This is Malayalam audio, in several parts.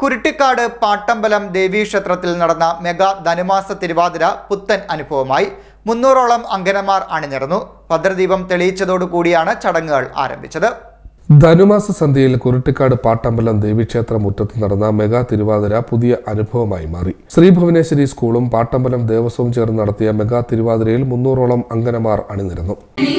കുരുട്ടിക്കാട് പാട്ടമ്പലം ദേവീക്ഷേത്രത്തിൽ നടന്ന മെഗാ ധനുമാസ തിരുവാതിര പുത്തൻ അനുഭവമായി മുന്നൂറോളം അങ്കനമാർ അണിനിരന്നു ഭദ്രദീപം തെളിയിച്ചതോടുകൂടിയാണ് ചടങ്ങുകൾ ആരംഭിച്ചത് ധനുമാസ സന്ധ്യയിൽ കുരുട്ടിക്കാട് പാട്ടമ്പലം ദേവീക്ഷേത്ര മുറ്റത്ത് നടന്ന മെഗാ തിരുവാതിര പുതിയ അനുഭവമായി മാറി ശ്രീ ഭുവനേശ്വരി സ്കൂളും പാട്ടമ്പലം ദേവസ്വവും ചേർന്ന് നടത്തിയ മെഗാ തിരുവാതിരയിൽ മുന്നൂറോളം അങ്കനമാർ അണിനിരന്നു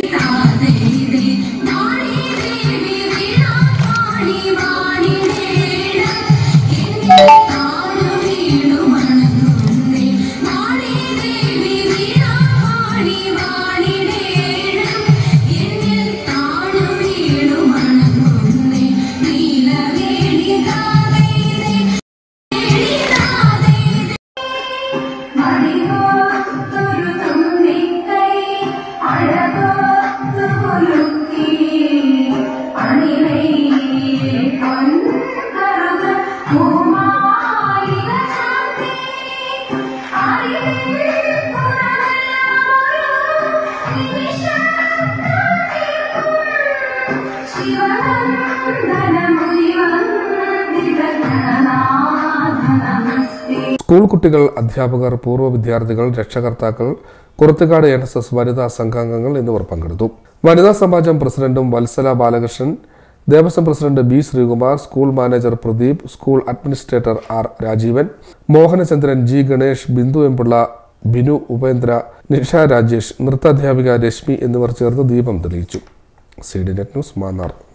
സ്കൂൾ കുട്ടികൾ അധ്യാപകർ പൂർവ്വ വിദ്യാർത്ഥികൾ രക്ഷകർത്താക്കൾ കുറത്തുകാട് എൻ എസ് എസ് വനിതാ സംഘാംഗങ്ങൾ എന്നിവർ പങ്കെടുത്തു വനിതാ സമാജം പ്രസിഡന്റും Vatsala Balakrishnan Devaswom president B Sreekumar school manager Pradeep school administrator R Rajeevan Mohanachandran G Ganesh Bindu എംപിള്ള Binu Upendra Nisha Rajesh നൃത്താധ്യാപിക Rashmi എന്നിവർ ചേർന്ന് ദീപം തെളിയിച്ചു C D net news Mannar